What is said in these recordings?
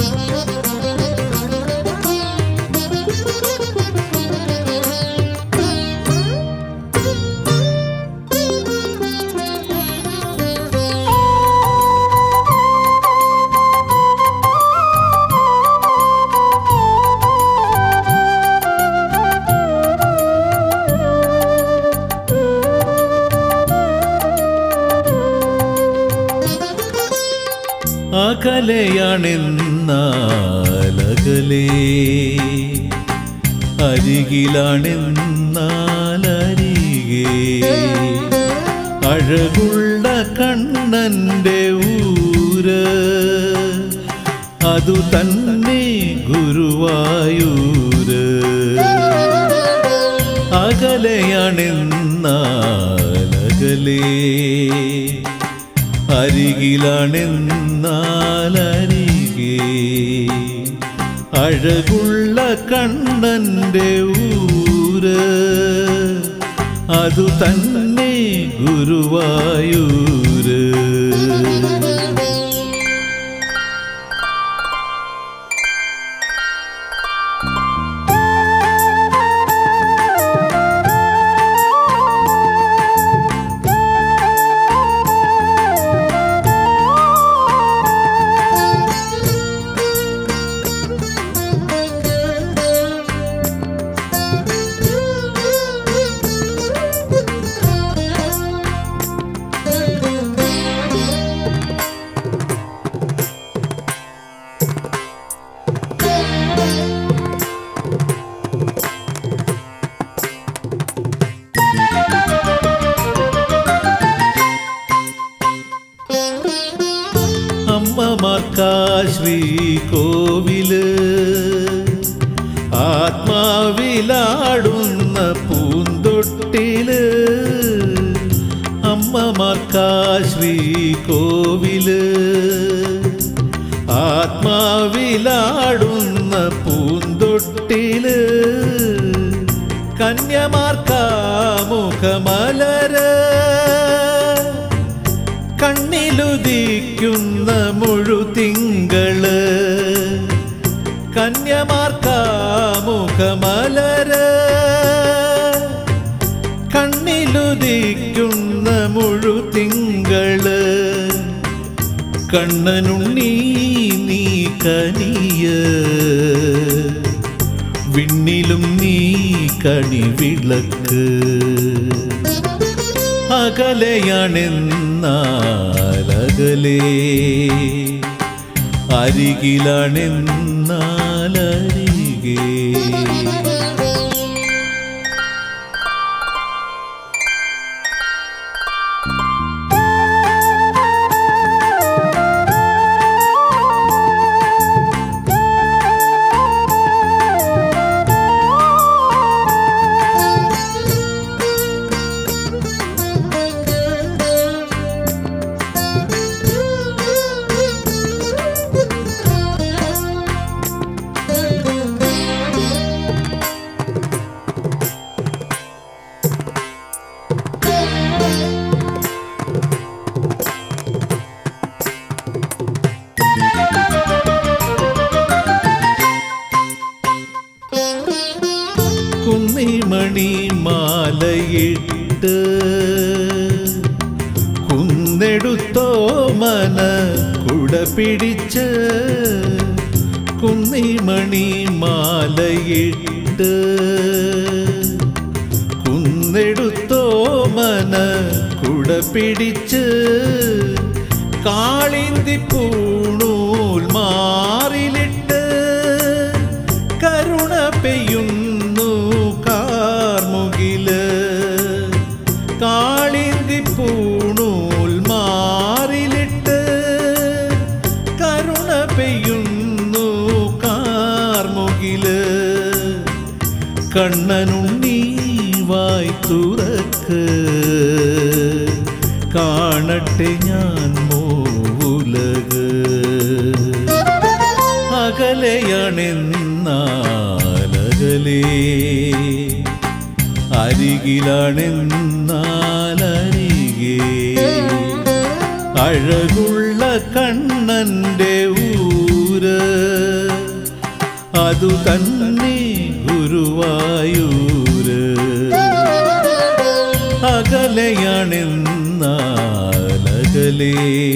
അകലെയാണെന്നാലകലേ അരികിലാണെന്നാലരികേ അഴകുള്ള കണ്ണന്റെ ഊര് അതു തന്നെ ഗുരുവായൂര് അകലെയാണെന്നാലകലേ അരികിലാണെന്നാലരികേ അഴകുള്ള കണ്ണന്റെ ഊര് അതു തന്നെ ഗുരുവായൂര് അമ്മമാർക്കാശ്രീ കോവില് ആത്മാവിലാടുന്ന പൂന്തൊട്ടില് അമ്മമാർക്കാശ്രീ കോവില് ആത്മാവിലാടുന്ന പൂന്തൊട്ടില് കന്യമാർക്കാമുഖമലര് കണ്ണിലുദിക്കുന്ന മുഴുതിങ്കള് കന്യമാർക്കാമുഖമലര് കണ്ണിലുദിക്കുന്ന മുഴുതിങ്കള് കണ്ണനുണ്ണീ നീ കനിയ വിണ്ണിലും നീ കണിവിളക്ക് അകലെയാണെന്നാലകലേ അരികിലാണെന്നാലരികേ കുന്നിമണി മാലയിട്ട് കുന്നെടുത്തോ മന കുട പിടിച്ച് കുന്നിമണി മാലയിട്ട് കുന്നെടുത്തോ മന കുട പിടിച്ച് കാളിന്തി പൂണൂൽ മാറിലിട്ട് കരുണ പെയ്യുന്നു കാർമുകില് കാളിന്തി പൂണൂൽ മാറിലിട്ട് കരുണ പെയ്യുന്നു കാർമുകില് കണ്ണനുണ്ണീ വായി തുറക്ക് കാണട്ടെ ഞാൻ മൂലക് അകലെയാണെന്നാലകലേ അരികിലാണെന്നാലരികേ അഴകുള്ള കണ്ണന്റെ ഊര് അതു തന്നെ ഗുരുവായൂര് അകലെയാണെന്നാലകലേ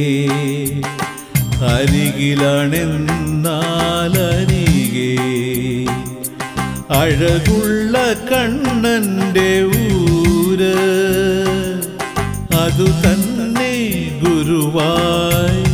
അരികിലാണെന്നാലരികെ അഴകുള്ള കണ്ണന്റെ ഊര് അതു തന്നെ ഗുരുവായൂര്